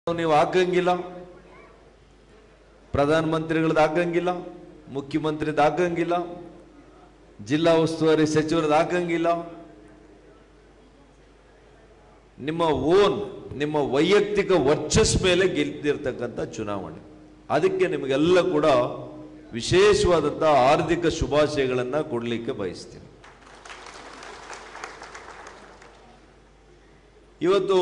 ನೀವು ಹಾಕಂಗಿಲ್ಲ ಪ್ರಧಾನ ಮಂತ್ರಿಗಳದ್ದು ಹಾಕಂಗಿಲ್ಲ ಮುಖ್ಯಮಂತ್ರಿದ ಹಾಕಂಗಿಲ್ಲ ಜಿಲ್ಲಾ ಉಸ್ತುವಾರಿ ಸಚಿವರದ್ದು ಹಾಕಂಗಿಲ್ಲ ನಿಮ್ಮ ಓನ್ ನಿಮ್ಮ ವೈಯಕ್ತಿಕ ವರ್ಚಸ್ ಮೇಲೆ ಗೆದ್ದಿರ್ತಕ್ಕಂಥ ಚುನಾವಣೆ ಅದಕ್ಕೆ ನಿಮಗೆಲ್ಲ ಕೂಡ ವಿಶೇಷವಾದಂತಹ ಆರ್ಥಿಕ ಶುಭಾಶಯಗಳನ್ನ ಕೊಡಲಿಕ್ಕೆ ಬಯಸ್ತೀನಿ ಇವತ್ತು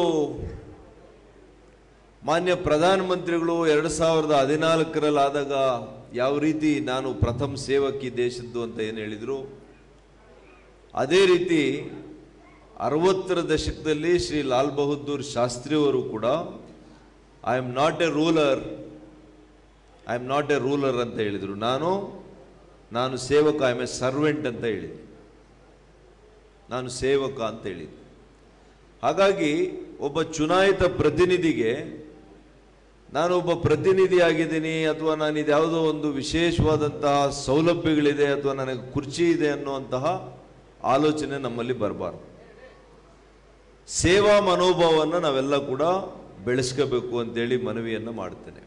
ಮಾನ್ಯ ಪ್ರಧಾನಮಂತ್ರಿಗಳು ಎರಡು ಸಾವಿರದ ಹದಿನಾಲ್ಕರಲ್ಲಿ ಆದಾಗ ಯಾವ ರೀತಿ ನಾನು ಪ್ರಥಮ ಸೇವಕಿ ದೇಶದ್ದು ಅಂತ ಏನು ಹೇಳಿದ್ರು ಅದೇ ರೀತಿ ಅರವತ್ತರ ದಶಕದಲ್ಲಿ ಶ್ರೀ ಲಾಲ್ ಬಹದ್ದೂರ್ ಶಾಸ್ತ್ರಿಯವರು ಕೂಡ I am not a ruler I am not a ruler ಅಂತ ಹೇಳಿದರು ನಾನು ನಾನು ಸೇವಕ ಐ ಆಮ್ ಎ ಸರ್ವೆಂಟ್ ಅಂತ ಹೇಳಿದೆ ನಾನು ಸೇವಕ ಅಂತ ಹೇಳಿದೆ ಹಾಗಾಗಿ ಒಬ್ಬ ಚುನಾಯಿತ ಪ್ರತಿನಿಧಿಗೆ ನಾನೊಬ್ಬ ಪ್ರತಿನಿಧಿಯಾಗಿದ್ದೀನಿ ಅಥವಾ ನಾನು ಇದ್ಯಾವುದೋ ಒಂದು ವಿಶೇಷವಾದಂತಹ ಸೌಲಭ್ಯಗಳಿದೆ ಅಥವಾ ನನಗೆ ಕುರ್ಚಿ ಇದೆ ಅನ್ನುವಂತಹ ಆಲೋಚನೆ ನಮ್ಮಲ್ಲಿ ಬರಬಾರ್ದು ಸೇವಾ ಮನೋಭಾವವನ್ನು ನಾವೆಲ್ಲ ಕೂಡ ಬೆಳೆಸ್ಕೋಬೇಕು ಅಂತೇಳಿ ಮನವಿಯನ್ನು ಮಾಡ್ತೇನೆ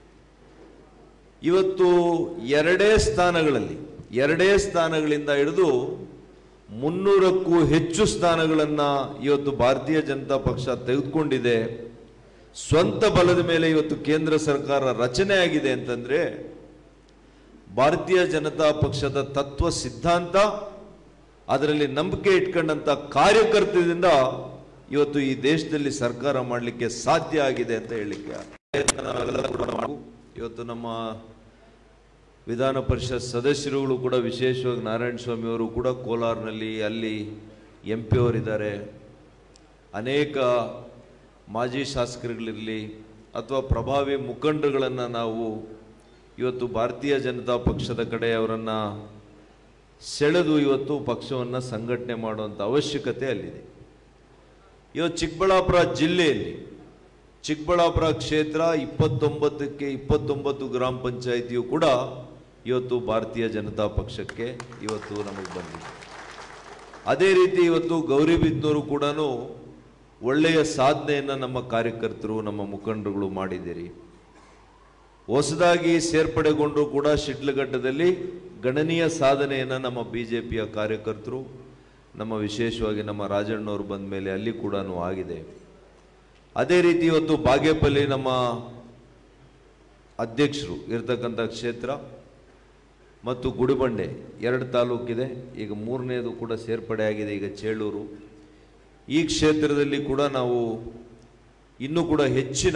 ಇವತ್ತು ಎರಡೇ ಸ್ಥಾನಗಳಲ್ಲಿ ಎರಡೇ ಸ್ಥಾನಗಳಿಂದ ಹಿಡಿದು ಮುನ್ನೂರಕ್ಕೂ ಹೆಚ್ಚು ಸ್ಥಾನಗಳನ್ನು ಇವತ್ತು ಭಾರತೀಯ ಜನತಾ ಪಕ್ಷ ತೆಗೆದುಕೊಂಡಿದೆ ಸ್ವಂತ ಬಲದ ಮೇಲೆ ಇವತ್ತು ಕೇಂದ್ರ ಸರ್ಕಾರ ರಚನೆ ಆಗಿದೆ ಅಂತಂದ್ರೆ ಭಾರತೀಯ ಜನತಾ ಪಕ್ಷದ ತತ್ವ ಸಿದ್ಧಾಂತ ಅದರಲ್ಲಿ ನಂಬಿಕೆ ಇಟ್ಕೊಂಡಂತ ಕಾರ್ಯಕರ್ತರಿಂದ ಇವತ್ತು ಈ ದೇಶದಲ್ಲಿ ಸರ್ಕಾರ ಮಾಡಲಿಕ್ಕೆ ಸಾಧ್ಯ ಆಗಿದೆ ಅಂತ ಹೇಳಲಿಕ್ಕೆ ನಾವೆಲ್ಲ ಕೂಡ ಮಾಡ್ಬೇಕು. ಇವತ್ತು ನಮ್ಮ ವಿಧಾನ ಪರಿಷತ್ ಸದಸ್ಯರುಗಳು ಕೂಡ ವಿಶೇಷವಾಗಿ ನಾರಾಯಣ ಸ್ವಾಮಿ ಅವರು ಕೂಡ ಕೋಲಾರ್ನಲ್ಲಿ ಅಲ್ಲಿ ಎಂ ಪಿ ಅವರಿದ್ದಾರೆ ಅನೇಕ ಮಾಜಿ ಶಾಸಕರುಗಳಿರಲಿ ಅಥವಾ ಪ್ರಭಾವಿ ಮುಖಂಡರುಗಳನ್ನು ನಾವು ಇವತ್ತು ಭಾರತೀಯ ಜನತಾ ಪಕ್ಷದ ಕಡೆ ಅವರನ್ನು ಸೆಳೆದು ಇವತ್ತು ಪಕ್ಷವನ್ನು ಸಂಘಟನೆ ಮಾಡುವಂಥ ಅವಶ್ಯಕತೆ ಅಲ್ಲಿದೆ ಇವತ್ತು ಚಿಕ್ಕಬಳ್ಳಾಪುರ ಜಿಲ್ಲೆಯಲ್ಲಿ ಚಿಕ್ಕಬಳ್ಳಾಪುರ ಕ್ಷೇತ್ರ ಇಪ್ಪತ್ತೊಂಬತ್ತಕ್ಕೆ ಇಪ್ಪತ್ತೊಂಬತ್ತು ಗ್ರಾಮ ಪಂಚಾಯಿತಿಯು ಕೂಡ ಇವತ್ತು ಭಾರತೀಯ ಜನತಾ ಪಕ್ಷಕ್ಕೆ ಇವತ್ತು ನಮಗೆ ಬಂದಿದೆ ಅದೇ ರೀತಿ ಇವತ್ತು ಗೌರಿಬಿದನೂರು ಕೂಡ ಒಳ್ಳೆಯ ಸಾಧನೆಯನ್ನು ನಮ್ಮ ಕಾರ್ಯಕರ್ತರು ನಮ್ಮ ಮುಖಂಡರುಗಳು ಮಾಡಿದ್ದೀರಿ ಹೊಸದಾಗಿ ಸೇರ್ಪಡೆಗೊಂಡರೂ ಕೂಡ ಶಿಡ್ಲಘಟ್ಟದಲ್ಲಿ ಗಣನೀಯ ಸಾಧನೆಯನ್ನು ನಮ್ಮ ಬಿ ಜೆ ಪಿಯ ಕಾರ್ಯಕರ್ತರು ನಮ್ಮ ವಿಶೇಷವಾಗಿ ನಮ್ಮ ರಾಜಣ್ಣವರು ಬಂದ ಮೇಲೆ ಅಲ್ಲಿ ಕೂಡ ಆಗಿದೆ ಅದೇ ರೀತಿ ಇವತ್ತು ಬಾಗೇಪಲ್ಲಿ ನಮ್ಮ ಅಧ್ಯಕ್ಷರು ಇರತಕ್ಕಂಥ ಕ್ಷೇತ್ರ ಮತ್ತು ಗುಡಿಬಂಡೆ ಎರಡು ತಾಲೂಕಿದೆ ಈಗ ಮೂರನೇದು ಕೂಡ ಸೇರ್ಪಡೆ ಆಗಿದೆ ಈಗ ಚೇಳೂರು ಈ ಕ್ಷೇತ್ರದಲ್ಲಿ ಕೂಡ ನಾವು ಇನ್ನೂ ಕೂಡ ಹೆಚ್ಚಿನ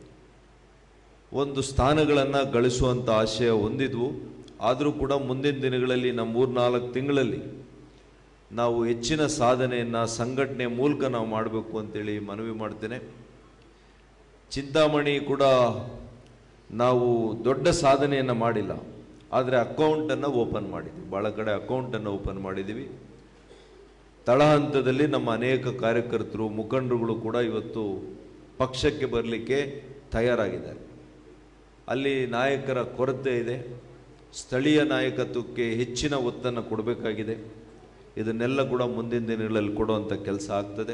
ಒಂದು ಸ್ಥಾನಗಳನ್ನು ಗಳಿಸುವಂಥ ಆಶಯ ಹೊಂದಿದ್ವು ಆದರೂ ಕೂಡ ಮುಂದಿನ ದಿನಗಳಲ್ಲಿ ನಮ್ಮ ಮೂರ್ನಾಲ್ಕು ತಿಂಗಳಲ್ಲಿ ನಾವು ಹೆಚ್ಚಿನ ಸಾಧನೆಯನ್ನು ಸಂಘಟನೆ ಮೂಲಕ ನಾವು ಮಾಡಬೇಕು ಅಂತೇಳಿ ಮನವಿ ಮಾಡ್ತೇನೆ ಚಿಂತಾಮಣಿ ಕೂಡ ನಾವು ದೊಡ್ಡ ಸಾಧನೆಯನ್ನು ಮಾಡಿಲ್ಲ ಆದರೆ ಅಕೌಂಟನ್ನು ಓಪನ್ ಮಾಡಿದ್ವಿ ಭಾಳ ಕಡೆ ಅಕೌಂಟನ್ನು ಓಪನ್ ಮಾಡಿದ್ದೀವಿ ತಳಹಂತದಲ್ಲಿ ನಮ್ಮ ಅನೇಕ ಕಾರ್ಯಕರ್ತರು ಮುಖಂಡರುಗಳು ಕೂಡ ಇವತ್ತು ಪಕ್ಷಕ್ಕೆ ಬರಲಿಕ್ಕೆ ತಯಾರಾಗಿದ್ದಾರೆ ಅಲ್ಲಿ ನಾಯಕರ ಕೊರತೆ ಇದೆ ಸ್ಥಳೀಯ ನಾಯಕತ್ವಕ್ಕೆ ಹೆಚ್ಚಿನ ಒತ್ತನ್ನು ಕೊಡಬೇಕಾಗಿದೆ ಇದನ್ನೆಲ್ಲ ಕೂಡ ಮುಂದಿನ ದಿನಗಳಲ್ಲಿ ಕೊಡುವಂಥ ಕೆಲಸ ಆಗ್ತದೆ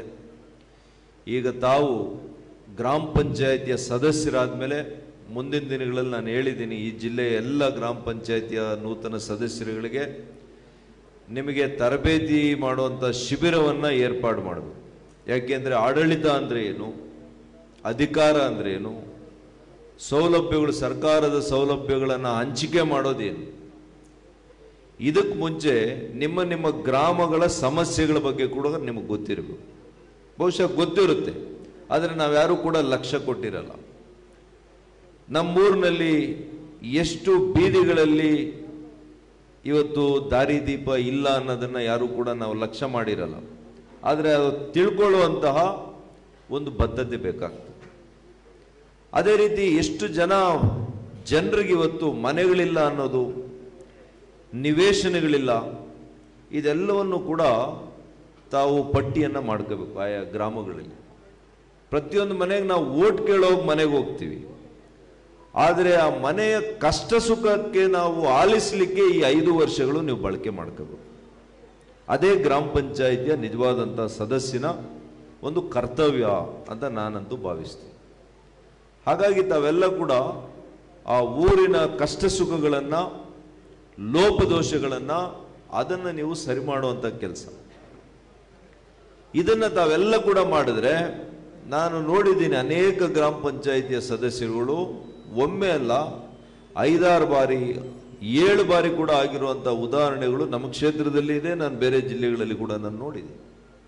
ಈಗ ತಾವು ಗ್ರಾಮ ಪಂಚಾಯಿತಿಯ ಸದಸ್ಯರಾದ ಮೇಲೆ ಮುಂದಿನ ದಿನಗಳಲ್ಲಿ ನಾನು ಹೇಳಿದ್ದೀನಿ ಈ ಜಿಲ್ಲೆಯ ಎಲ್ಲ ಗ್ರಾಮ ಪಂಚಾಯಿತಿಯ ನೂತನ ಸದಸ್ಯರುಗಳಿಗೆ ನಿಮಗೆ ತರಬೇತಿ ಮಾಡುವಂಥ ಶಿಬಿರವನ್ನು ಏರ್ಪಾಡು ಮಾಡಬೇಕು ಯಾಕೆಂದರೆ ಆಡಳಿತ ಅಂದರೆ ಏನು ಅಧಿಕಾರ ಅಂದರೆ ಏನು ಸೌಲಭ್ಯಗಳು ಸರ್ಕಾರದ ಸೌಲಭ್ಯಗಳನ್ನು ಹಂಚಿಕೆ ಮಾಡೋದೇನು ಇದಕ್ಕೆ ಮುಂಚೆ ನಿಮ್ಮ ನಿಮ್ಮ ಗ್ರಾಮಗಳ ಸಮಸ್ಯೆಗಳ ಬಗ್ಗೆ ಕೂಡ ನಿಮಗೆ ಗೊತ್ತಿರಬೇಕು ಬಹುಶಃ ಗೊತ್ತಿರುತ್ತೆ ಆದರೆ ನಾವ್ಯಾರೂ ಕೂಡ ಲಕ್ಷ್ಯ ಕೊಟ್ಟಿರಲ್ಲ ನಮ್ಮೂರಿನಲ್ಲಿ ಎಷ್ಟು ಬೀದಿಗಳಲ್ಲಿ ಇವತ್ತು ದಾರಿದೀಪ ಇಲ್ಲ ಅನ್ನೋದನ್ನು ಯಾರು ಕೂಡ ನಾವು ಲಕ್ಷ್ಯ ಮಾಡಿರಲ್ಲ ಆದರೆ ಅದು ತಿಳ್ಕೊಳ್ಳುವಂತಹ ಒಂದು ಬದ್ಧತೆ ಬೇಕಾಗ್ತದೆ ಅದೇ ರೀತಿ ಎಷ್ಟು ಜನ ಜನರಿಗೆ ಇವತ್ತು ಮನೆಗಳಿಲ್ಲ ಅನ್ನೋದು ನಿವೇಶನಗಳಿಲ್ಲ ಇದೆಲ್ಲವನ್ನು ಕೂಡ ತಾವು ಪಟ್ಟಿಯನ್ನು ಮಾಡ್ಕೋಬೇಕು ಆಯಾ ಗ್ರಾಮಗಳಲ್ಲಿ ಪ್ರತಿಯೊಂದು ಮನೆಗೆ ನಾವು ಓಟ್ ಕೇಳೋಗಿ ಮನೆಗೆ ಹೋಗ್ತೀವಿ ಆದರೆ ಆ ಮನೆಯ ಕಷ್ಟ ಸುಖಕ್ಕೆ ನಾವು ಆಲಿಸಲಿಕ್ಕೆ ಈ ಐದು ವರ್ಷಗಳು ನೀವು ಬಳಕೆ ಮಾಡ್ಕೋಬೇಕು ಅದೇ ಗ್ರಾಮ ಪಂಚಾಯಿತಿಯ ನಿಜವಾದಂಥ ಸದಸ್ಯನ ಒಂದು ಕರ್ತವ್ಯ ಅಂತ ನಾನಂತೂ ಭಾವಿಸ್ತೀನಿ ಹಾಗಾಗಿ ತಾವೆಲ್ಲ ಕೂಡ ಆ ಊರಿನ ಕಷ್ಟ ಸುಖಗಳನ್ನು ಲೋಪದೋಷಗಳನ್ನು ಅದನ್ನು ನೀವು ಸರಿ ಮಾಡುವಂಥ ಕೆಲಸ ಇದನ್ನು ತಾವೆಲ್ಲ ಕೂಡ ಮಾಡಿದ್ರೆ ನಾನು ನೋಡಿದ್ದೀನಿ ಅನೇಕ ಗ್ರಾಮ ಪಂಚಾಯಿತಿಯ ಸದಸ್ಯರುಗಳು ಒಮ್ಮೆ ಅಲ್ಲ ಐದಾರು ಬಾರಿ ಏಳು ಬಾರಿ ಕೂಡ ಆಗಿರುವಂಥ ಉದಾಹರಣೆಗಳು ನಮ್ಮ ಕ್ಷೇತ್ರದಲ್ಲಿ ಇದೆ ನಾನು ಬೇರೆ ಜಿಲ್ಲೆಗಳಲ್ಲಿ ಕೂಡ ನಾನು ನೋಡಿದ್ದೀನಿ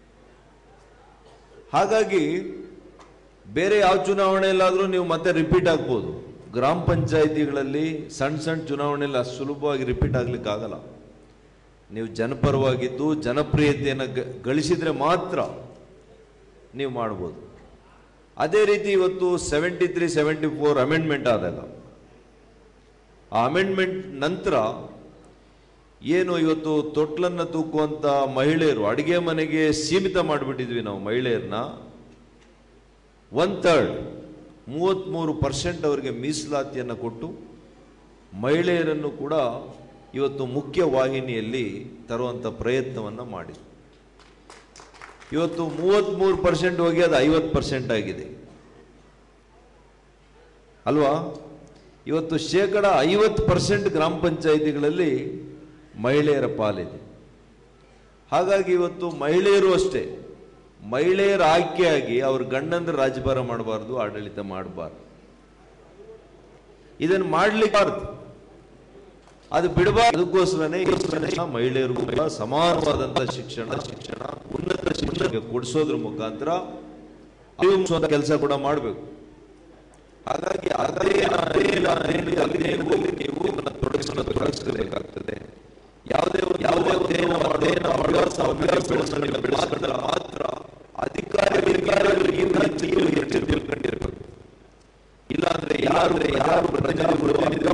ಹಾಗಾಗಿ ಬೇರೆ ಯಾವ ಚುನಾವಣೆಯಲ್ಲಾದರೂ ನೀವು ಮತ್ತೆ ರಿಪೀಟ್ ಆಗ್ಬೋದು ಗ್ರಾಮ ಪಂಚಾಯಿತಿಗಳಲ್ಲಿ ಸಣ್ಣ ಸಣ್ಣ ಚುನಾವಣೆಯಲ್ಲಿ ಅಷ್ಟು ಸುಲಭವಾಗಿ ರಿಪೀಟ್ ಆಗ್ಲಿಕ್ಕೆ ಆಗಲ್ಲ ನೀವು ಜನಪರವಾಗಿದ್ದು ಜನಪ್ರಿಯತೆಯನ್ನು ಗ- ಗಳಿಸಿದ್ರೆ ಮಾತ್ರ ನೀವು ಮಾಡ್ಬೋದು ಅದೇ ರೀತಿ ಇವತ್ತು seventy three seventy four amendment ಆದಾಗ ಆ ಅಮೆಂಡ್ಮೆಂಟ್ ನಂತರ ಏನು ಇವತ್ತು ತೊಟ್ಲನ್ನು ತೂಕುವಂತ ಮಹಿಳೆಯರು ಅಡಿಗೆ ಮನೆಗೆ ಸೀಮಿತ ಮಾಡಿಬಿಟ್ಟಿದ್ವಿ ನಾವು ಮಹಿಳೆಯರನ್ನ ಒನ್ ಥರ್ಡ್ ಮೂವತ್ತ್ಮೂರು ಪರ್ಸೆಂಟ್ ಅವರಿಗೆ ಮೀಸಲಾತಿಯನ್ನು ಕೊಟ್ಟು ಮಹಿಳೆಯರನ್ನು ಕೂಡ ಇವತ್ತು ಮುಖ್ಯ ವಾಹಿನಿಯಲ್ಲಿ ತರುವಂಥ ಪ್ರಯತ್ನವನ್ನು ಮಾಡಿದೆ ಇವತ್ತು ಮೂವತ್ತ್ಮೂರು ಪರ್ಸೆಂಟ್ ಹೋಗಿ ಅದು ಐವತ್ತು ಪರ್ಸೆಂಟ್ ಆಗಿದೆ ಅಲ್ವಾ ಇವತ್ತು ಶೇಕಡ ಐವತ್ತು ಪರ್ಸೆಂಟ್ ಗ್ರಾಮ ಪಂಚಾಯಿತಿಗಳಲ್ಲಿ ಮಹಿಳೆಯರ ಪಾಲಿದೆ ಹಾಗಾಗಿ ಇವತ್ತು ಮಹಿಳೆಯರು ಅಷ್ಟೇ ಮಹಿಳೆಯರ ಆಯ್ಕೆಯಾಗಿ ಅವ್ರ ಗಂಡಂದ್ರ ರಾಜಭಾರ ಮಾಡಬಾರ್ದು ಆಡಳಿತ ಮಾಡಬಾರ್ದು ಇದನ್ನು ಮಾಡ್ಲಿಕ್ಕಾರ್ದು ಅದು ಬಿಡಬಾರ್ದು ಅದಕ್ಕೋಸ್ಕರನೇ ಇದಕ್ಕೋಸ್ಕರನೇ ಮಹಿಳೆಯರಿಗೂ ಕೂಡ ಸಮಾನವಾದಂತ ಶಿಕ್ಷಣ ಶಿಕ್ಷಣ ಉನ್ನತ ಶಿಕ್ಷಣ ಕೊಡಿಸೋದ್ರ ಮುಖಾಂತರ ಕೆಲಸ ಕೂಡ ಮಾಡಬೇಕು ಹಾಗಾಗಿ ಅದೇ ಅದೇ ಅದೇ ಅದೇ ಹೋಗಿ ನೀವು ಇದನ್ನ ತೊಡಗಿಸಲು ತೊಡಗಿಸಬೇಕಾಗ್ತದೆ ಯಾವುದೇ ಒಂದು ಯಾವುದೇ ಒಂದು ಏನು ಮಾಡೋ ಅಭ್ಯಾಸ ಅಭ್ಯಾಸಗಳನ್ನು ಬೆಳೆಸಿದ್ರೆ ಮಾತ್ರ ಅಧಿಕಾರಿಗಳಿಗೆ ಈ ರೀತಿಯು ಹೆಚ್ಚು ತಿಳ್ಕೊಂಡಿರ್ಬೇಕು ಇಲ್ಲಾಂದ್ರೆ ಯಾರು ಯಾರು ಪ್ರಜಾಗಳು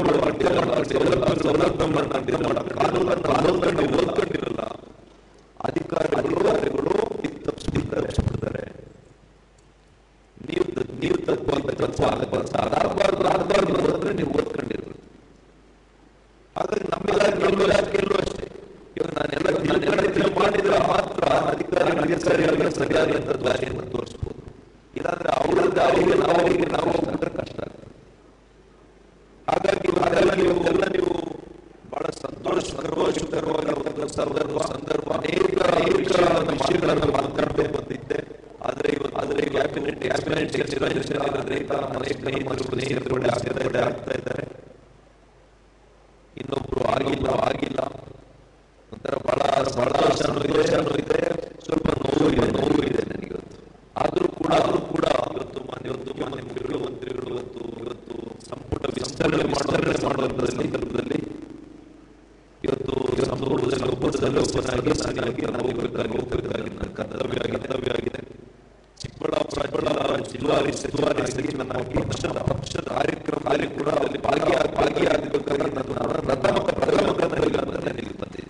ಕಾನೂನನ್ನು ಕಾನೂನನ್ನು ಓದ್ಕೊಂಡಿರಲ್ಲ ಅಧಿಕಾರಿಗಳು ತಪ್ಪಿಸ್ಬಿಡ್ತಾರೆ ನೀವು ನೀವು ತಪ್ಪಾಗಿ ತಪ್ಪಾಗಬಾರ್ದು ಆಗಬಾರ್ದು ಆಗಬಾರ್ದು ಅಂದ್ರೆ ನೀವು ಓದ್ಕೊಂಡಿರ್ಬೇಕು ಹಾಗಾಗಿ ನಮ್ಮೆಲ್ಲ ಕೆಲವು ಕೆಲವು ಅಷ್ಟೇ ಇವಾಗ ನಾನೆಲ್ಲ ತಿಳ್ಕೊಂಡಿದ್ರೆ ಮಾಡಿದ್ರೆ ಮಾತ್ರ ಅಧಿಕಾರಿಗಳಿಗೆ ಸರಿಯಾಗಿ ಸರಿಯಾದಂತ ದಾರಿಯನ್ನು ತೋರಿಸ್ಬೋದು ಇಲ್ಲಾಂದ್ರೆ ಅವರ ದಾರಿಗೆ ನಾವು ಅವರಿಗೆ ನಾವು ಹೋಗ್ಬಿಟ್ರೆ ಕಷ್ಟ ಆಗ್ತದೆ ಹಾಗಾಗಿ ಅದೆಲ್ಲ ನೀವು ಎಲ್ಲ ನೀವು ಬಹಳ ಸಂತೋಷಕರವಾಗಿ ಒಂದು ಸಂದರ್ಭ ಸಂದರ್ಭ ಅನೇಕ ಅನೇಕ ವಿಷಯಗಳನ್ನು ಮಾತನಾಡಬೇಕು ಅಂತಿದ್ದೆ ಆದ್ರೆ ಇವತ್ತು ಆದ್ರೆ ಕ್ಯಾಬಿನೆಟ್ ಕ್ಯಾಬಿನೆಟ್ ಅನೇಕ ಅನೇಕ ಸ್ನೇಹಿತರು ಸ್ನೇಹಿತರು ಆಗ್ತಾ ಇದ್ದಾರೆ ಆಗ್ತಾ ಇದ್ದಾರೆ ಇನ್ನೊಬ್ರು ಆಗಿಲ್ಲ ಆಗಿಲ್ಲ ಒಂಥರ ಬಹಳ ಬಹಳ ಸಂತೋಷನೂ ಇದೆ ಸ್ವಲ್ಪ ನೋವು ಇದೆ ನೋವು ಇದೆ ನನಗೆ ಇವತ್ತು ಆದ್ರೂ ಕೂಡ ಆದ್ರೂ ಕೂಡ ಇವತ್ತು ಮಾನ್ಯ ಇವತ್ತು ಮಾನ್ಯ ಮುಖ್ಯಮಂತ್ರಿಗಳು ಮಂತ್ರಿಗಳು ಇವತ್ತು ಇವತ್ತು ಸಂಪುಟ ವಿಸ್ತರಣೆ ಮಾಡೋದ್ರಲ್ಲಿ ಮಾಡೋದ್ರಲ್ಲಿ ಸಂದರ್ಭದಲ್ಲಿ ಇವತ್ತು ಸಂಪುಟದಲ್ಲಿ ಒಬ್ಬರದಲ್ಲಿ ಒಬ್ಬನಾಗಿ ನಾನಾಗಿ ನಾವು ಹೋಗಬೇಕಾಗಿ ಹೋಗಬೇಕಾಗಿ ನನ್ನ ಕರ್ತವ್ಯ ಆಗಿದೆ ಕರ್ತವ್ಯ ಆಗಿದೆ ಚಿಕ್ಕಬಳ್ಳಾಪುರ ಚಿಕ್ಕಬಳ್ಳಾಪುರ ಜಿಲ್ಲಾರಿ ಸಚಿವರಾಗಿ ನನ್ನ ಪಕ್ಷದ ಪಕ್ಷದ ಕಾರ್ಯಕ್ರಮದಲ್ಲಿ ಕೂಡ ಅಲ್ಲಿ ಭಾಗಿಯಾಗಿ ಭಾಗಿಯಾಗಬೇಕಾಗಿ ನನ್ನ ಪ್ರಥಮ ಪ್ರಥಮ ಕರ್ತವ್ಯ ಅಂತ ನಾನು ಇಲ್ಲಿ ಬಂದಿದ್ದೀನಿ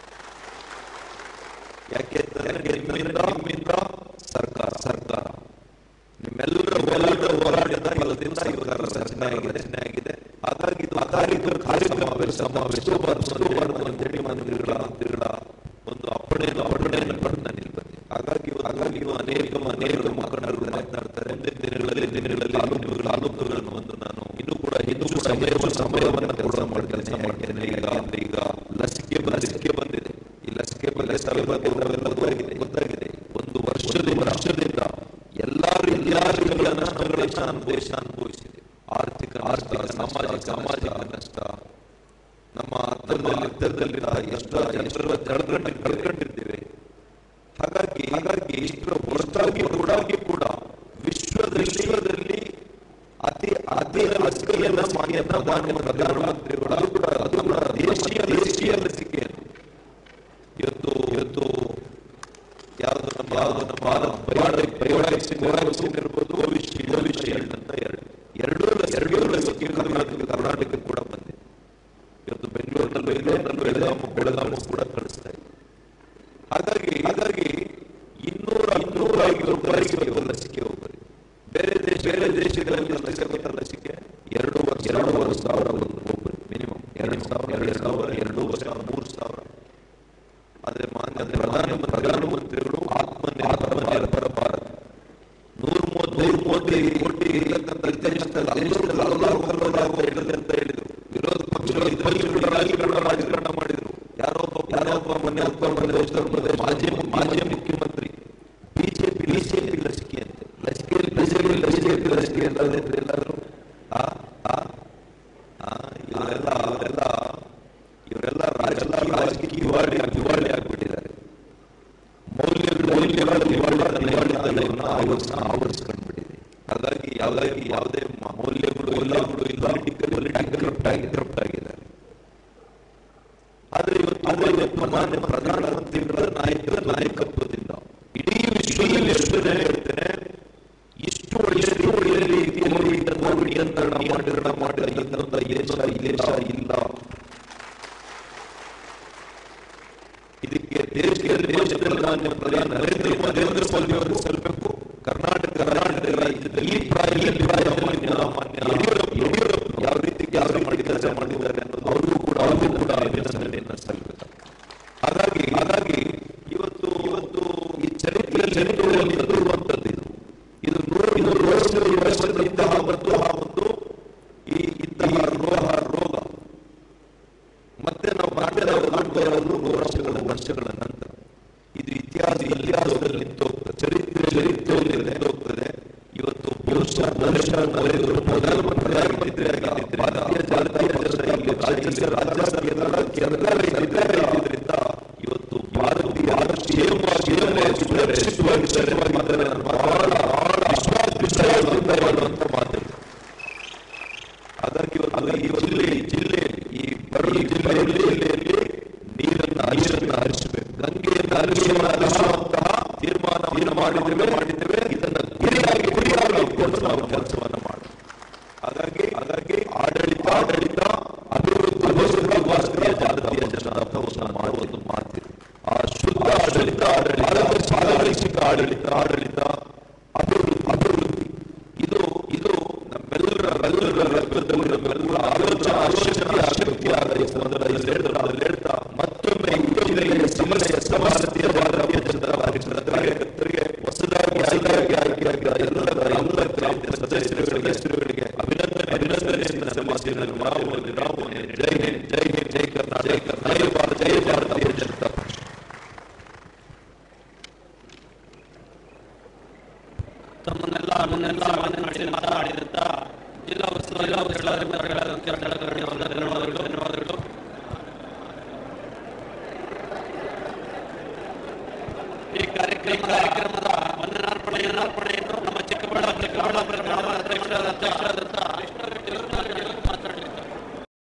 ಯಾಕೆ ಅಂತಂದ್ರೆ ನಿಮ್ಮಿಂದ ನಿಮ್ಮಿಂದ ಸರ್ಕಾರ ಸರ್ಕಾರ ನಿಮ್ಮೆಲ್ಲರ ಹೋರಾಟ ಹೋರಾಟದ ಫಲದಿಂದ ಸರ್ಕಾರ ರಚನೆ ಆಗಿದೆ ರಚನೆ ಆಗಿದೆ ಹಾಗಾಗಿ ಇದು ಅಕಾಲಿಕ ಕಾರ್ಯಕ್ರಮ ಸಮಾವೇಶ ಬರಬಾರದು ಅಂತೇಳಿ ಮಂತ್ರಿಗಳ ಮಂತ್ರಿಗಳ ಒಂದು ಅಪ್ಪಣೆಯನ್ನು ಅಪ್ಪಣೆಯನ್ನು ಪಡೆದು ನಾನು ಇಲ್ಲಿ ಬಂದೆ ಹಾಗಾಗಿ ಹಾಗಾಗಿ ಇವು ಅನೇಕ ಅನೇಕ ಮುಖಂಡರು ಮಾತನಾಡ್ತಾರೆ ಮುಂದಿನ ದಿನಗಳಲ್ಲಿ ದಿನಗಳಲ್ಲಿ ತಾಲೂಕುಗಳ ತಾಲೂಕುಗಳನ್ನು ಒಂದು ನಾನು ಇನ್ನೂ ಕೂಡ ಹೆಚ್ಚು ಸಮಯ ಸಮಯವನ್ನು ಕೆಲಸ ಮಾಡಿ ಕೆಲಸ ಮಾಡ್ತೇನೆ ಈಗ ಈಗ ಲಸಿಕೆ ಲಸಿಕೆ ಬಂದಿದೆ ಈ ಲಸಿಕೆ ಬಗ್ಗೆ ತಾವೆಲ್ಲ ಗೊತ್ತಾಗಿದೆ ಗೊತ್ತಾಗಿದೆ ಒಂದು ವರ್ಷದ ವರ್ಷದಿಂದ ಎಲ್ಲಾ ಎಲ್ಲಾ ರೀತಿಯ ದೇಶ ಅನುಭವಿಸ ಅನುಭವಿಸಿದೆ ಆರ್ಥಿಕ ಆರ್ಥಿಕ ಸಾಮಾಜಿಕ ಸಾಮಾಜಿಕ ನಷ್ಟ ನಮ್ಮ ಹತ್ತರಲ್ಲಿ ಹತ್ತರಲ್ಲಿ ಎಷ್ಟೋ ಜನರ ಕಳ್ಕೊಂಡು ಕಳ್ಕೊಂಡಿರ್ತೇವೆ ಹಾಗಾಗಿ ಹಾಗಾಗಿ ಇಷ್ಟರ ಹೊರತಾಗಿ ಹೊರತಾಗಿ ಕೂಡ ವಿಶ್ವದಲ್ಲಿ ವಿಶ್ವದಲ್ಲಿ ಅತಿ ಅತಿ ಲಸಿಕೆಯನ್ನ ಮಾನ್ಯ ಪ್ರಧಾನ ಪ್ರಧಾನಮಂತ್ರಿಗಳು ಅದು ಕೂಡ ಅದು ಕೂಡ ದೇಶೀಯ ದೇಶೀಯ ಲಸಿಕೆಯನ್ನು ಇವತ್ತು ಇವತ್ತು ಯಾವುದು ನಮ್ಮ ಯಾವುದು ನಮ್ಮ ಭಾರತ ಬಯೋಟೆಕ್ ಬಯೋಟೆಕ್ ವ್ಯಾಕ್ಸಿನ್ ಇರ್ಬೋದು ಭವಿಷ್ಯ ಭವಿಷ್ಯ ಅಂತ ಎರಡು ಎರಡೂ ಎರಡೂ ಲಸಿಕೆ ಕರ್ನಾಟಕ ಕರ್ನಾಟಕ ಕೂಡ ಬಂದಿದೆ ಇವತ್ತು ಬೆಂಗಳೂರಿನಲ್ಲೂ ಇದೆ ಬೆಳಗಾಮು ಬೆಳಗಾಮು ಕೂಡ ಕಳಿಸ್ತಾ ಇದೆ ಹಾಗಾಗಿ ಹಾಗಾಗಿ ಇನ್ನೂರ ಇನ್ನೂರ ಐದು ರೂಪಾಯಿಗೆ ಇವತ್ತು ಲಸಿಕೆ ಹೋಗ್ತದೆ ಬೇರೆ ದೇಶ ಬೇರೆ ದೇಶಗಳಲ್ಲಿ ಲಸಿಕೆ ಲಸಿಕೆ ಎರಡು ವರ್ಷ ಎರಡೂವರೆ ಸಾವಿರ ಒಂದು ಒಬ್ಬರು ಮಿನಿಮಮ್ ಎರಡು ಸಾವಿರ ಎರಡು ಸಾವಿರ ಎರಡೂವರೆ ಸಾವಿರ ಮೂರು ಸಾವಿರ ಆದ್ರೆ ಮಾನ್ಯ ಪ್ರಧಾನ ಪ್ರಧಾನಮಂತ್ರಿಗಳು ಆತ್ಮನಿರ್ಭರ ಭಾರತ ಭಾರತ ನೂರ ಮೂವತ್ತು ನೂರ ಮೂವತ್ತೈದು ಕೋಟಿ ಇರ್ತಕ್ಕಂಥ ದೇಶದಲ್ಲಿ ದೇಶದಲ್ಲಿ ಅಲ್ಲಾಹು ಅಲ್ಲಾಹು ಹೇಳಿದೆ ಅಂತ ಹೇಳಿದ್ರು ವಿರೋಧ ಪಕ್ಷಗಳು ಪಕ್ಷಗಳ ರಾಜಕಾರಣ ರಾಜಕಾರಣ ಮಾಡಿದ್ರು ಯಾರೋ ಒಬ್ಬ ಯಾರೋ ಒಬ್ಬ ಮೊನ್ನೆ ಉತ್ತರ ಪ್ರದೇಶ ಉತ್ತರ ಪ್ರದೇಶ ಮಾಜಿ ಮಾಜಿ ಮುಖ್ಯಮಂತ್ರಿ ಬಿಜೆಪಿ ಬಿಜೆಪಿ ಲಸಿಕೆ ಅಂತೆ ಲಸಿಕೆ ಬಿಜೆಪಿ ಲಸಿಕೆ ಲಸಿಕೆ ಅಂತ ಹೇಳಿದ್ರೆ ಎಲ್ಲರೂ ಆ ಆ ಆ ಇವರೆಲ್ಲ ಅವರೆಲ್ಲ ಇವರೆಲ್ಲ ರಾಜೆಲ್ಲ ರಾಜಕೀಯ ದಿವಾಳಿ ದಿವಾಳಿ ಆಗ್ಬಿಟ್ಟಿದ್ದಾರೆ ಮೌಲ್ಯಗಳು ಮೌಲ್ಯಗಳ ದಿವಾಳಿ ದಿವಾಳಿತನವನ್ನು ಆವರಿಸ ಆವರಿಸ್ಕೊಂಡ್ಬಿಟ್ಟಿದೆ ಹಾಗಾಗಿ ಯಾವುದಾಗಿ ಯಾವುದೇ ಮ- ಮೌಲ್ಯಗಳು ಎಲ್ಲಗಳು ಇಲ್ಲ ಪೊಲಿಟಿಕಲ್ ಕರಪ್ಟ್ ಆಗಿ ಕರಪ್ಟ್ ಆಗಿದ್ದಾರೆ ಆದ್ರೆ ಇವತ್ತು ಆದ್ರೆ ಇವತ್ತು ಮಾನ್ಯ ಪ್ರಧಾನಮಂತ್ರಿಗಳ ನಾಯಕರ ನಾಯಕತ್ವದಿಂದ ಇಡೀ ವಿಶ್ವದಲ್ಲಿ ಎಷ್ಟನೇ ಹೇಳ್ತೇನೆ ಇಷ್ಟು ಒಳ್ಳೆ ಒಳ್ಳೆ ರೀತಿಯಲ್ಲಿ ಇದನ್ನು ನಿಯಂತ್ರಣ ಮಾಡಿರಣ ಮಾಡಿರತಕ್ಕಂಥ ದೇಶ ಈ ದೇಶ ಇಲ್ಲ ಇದಕ್ಕೆ ದೇಶದಲ್ಲಿ ದೇಶದಲ್ಲಿ ಮಾನ್ಯ ಪ್ರಧಾನಿ ನರೇಂದ್ರ ಮೋದಿ ನರೇಂದ್ರ ಮೋದಿ ಅವರು ಸಲ್ಲಬೇಕು ಕರ್ನಾಟಕ ಕರ್ನಾಟಕದಲ್ಲಿ ಈ ಪ್ರಾಯದಲ್ಲಿ ಪ್ರಾಯ ಮಾನ್ಯ ಮಾನ್ಯ ಯಡಿಯೂರಪ್ಪ ಯಡಿಯೂರಪ್ಪ ಯಾವ ರೀತಿ ಕೆಲಸ ಮಾಡಿ ಕೆಲಸ ಮಾಡಿದ್ದಾರೆ ಅನ್ನೋದು ಅವ್ರಿಗೂ ಕೂಡ ಅವ್ರಿಗೂ ಕೂಡ ಅಭಿನಂದನೆಯನ್ನು ಸಲ್ಲಬೇಕು ಹಾಗಾಗಿ ಹಾಗಾಗಿ ಇವತ್ತು ಇವತ್ತು ಈ ಚರಿತ್ರೆ ಚರಿತ್ರೆಯಲ್ಲಿ ಎದುರುವಂಥದ್ದು ಇದು ಇದು ನೂರು ನೂರು ವರ್ಷದ ವರ್ಷದ ಇಂತಹ ಒಂದು ಆ ಒಂದು ಈ ಇಂತಹ ರೋಗ ರೋಗ ಮತ್ತೆ ನಾವು ಭಾರತದ ಒಂದು ನೂರು ವರ್ಷಗಳ ವರ್ಷಗಳ ನಂತರ ಇದು ಇತಿಹಾಸ ಇತಿಹಾಸದಲ್ಲಿ ನಿಂತೋಗ್ತದೆ ಚರಿತ್ರೆ ಚರಿತ್ರೆಯಲ್ಲಿ ನಿಂತೋಗ್ತದೆ ಇವತ್ತು ಬಹುಶಃ ಬಹುಶಃ ನರೇಂದ್ರ ಪ್ರಧಾನಮಂತ್ರಿ ಆಗಿದ್ದರಿಂದ ಭಾರತೀಯ ಜನತಾ ಪಕ್ಷ ಇಲ್ಲಿ ರಾಜ್ಯ ರಾಜ್ಯಸಭೆಯ ಕೇಂದ್ರ ಇದ್ರಿಂದ ಇವತ್ತು ಭಾರತೀಯ ಕ್ಷೇಮ ಕ್ಷೇಮ ಸುರಕ್ಷಿತವಾಗಿ ಸರಿವಾಗಿದ್ದಾರೆ ಅನ್ನೋ ಬಹಳ ಬಹಳ ವಿಶ್ವಾಸ ವಿಷಯದಿಂದ ಹೇಳುವಂತ ಮಾತು ಹಾಗಾಗಿ ಇವತ್ತು ಈ ಜಿಲ್ಲೆ ಜಿಲ್ಲೆ ಈ ಬರೀ ಜಿಲ್ಲೆಯಲ್ಲಿ ಜಿಲ್ಲೆಯಲ್ಲಿ ನೀರನ್ನು ನೀರನ್ನು ಹರಿಸಬೇಕು ಗಂಗೆಯನ್ನು ಹರಿಸುವಂತಹ ತೀರ್ಮಾನವನ್ನು ಮಾಡಿದ್ದೇವೆ ಮಾಡಿದ್ದೇವೆ ಇದನ್ನ ಗುರಿಯಾಗಿ ಗುರಿಯಾಗಿ ಇಟ್ಕೊಂಡು ನಾವು ಕೆಲಸವನ್ನ ಮಾಡಿ ಹಾಗಾಗಿ ಹಾಗಾಗಿ ಆಡಳಿತ ಆಡಳಿತ ಅಭಿವೃದ್ಧಿ ಅಭಿವೃದ್ಧಿ ಭಾರತೀಯ ಭಾರತೀಯ ಜನತಾ ಪಕ್ಷ ಮಾಡುವುದು ಮಾತಿದೆ ಆ ಶುದ್ಧ ಆಡಳಿತ ಆಡಳಿತ ಪಾರದರ್ಶಕ ಆಡಳಿತ ಆಡಳಿತ ಅಭಿವೃದ್ಧಿ ಅಭಿವೃದ್ಧಿ ಇದು ಇದು ನಮ್ಮೆಲ್ಲರ ಎಲ್ಲರ ರಕ್ತದಲ್ಲಿ ನಮ್ಮೆಲ್ಲರ ಆಲೋಚನೆ ಆಲೋಚನೆ ಶಕ್ತಿ ಆಧರಿಸುವಂತ ಇಲ್ಲಿ ಹೇಳ್ತಾ ಮತ್ತೊಮ್ಮೆ ಈ ಜಿಲ್ಲೆಯ ಸಮಸ್ಯೆ ಭಾರತೀಯ ಭಾರತೀಯ ಜನತಾ ಪಕ್ಷದ ಕಾರ್ಯಕರ್ತರಿಗೆ ಹೊಸದಾಗಿ ಆಯ್ಕೆಯಾಗಿ ಆಯ್ಕೆಯಾಗಿರುವ ಎಲ್ಲರ ಎಲ್ಲ ಸದಸ್ಯರುಗಳಿಗೆ ಹೆಸರುಗಳಿಗೆ ಅಭಿನಂದನೆ ಅಭಿನಂದನೆಯನ್ನು ಸಲ್ಲಿಸಿದ ನಾವು ನಾವು ಜೈ ಹಿಂದ್ ಜೈ ಹಿಂದ್ ಜೈ ಕರ್ನಾಟಕ ಜೈ ಭಾರತ ಜೈ ಭಾರತೀಯ ಜನತಾ ಪಕ್ಷ ತಮ್ಮನ್ನೆಲ್ಲ ಅದನ್ನೆಲ್ಲ ಮಾತನಾಡಿ ಮಾತನಾಡಿದಂತ ಜಿಲ್ಲಾ ಉಸ್ತುವಾರಿ ಧನ್ಯವಾದಗಳು ಧನ್ಯವಾದಗಳು ಈ ಕಾರ್ಯಕ್ರಮ ಕಾರ್ಯಕ್ರಮದ ವಂದನಾರ್ಪಣೆಯನ್ನು ನಮ್ಮ ಚಿಕ್ಕಬಳ್ಳಾಪುರ ಚಿಕ್ಕಬಳ್ಳಾಪುರ ಗ್ರಾಮಾಧ್ಯಕ್ಷರಾದಂಥ ವಿಷ್ಣು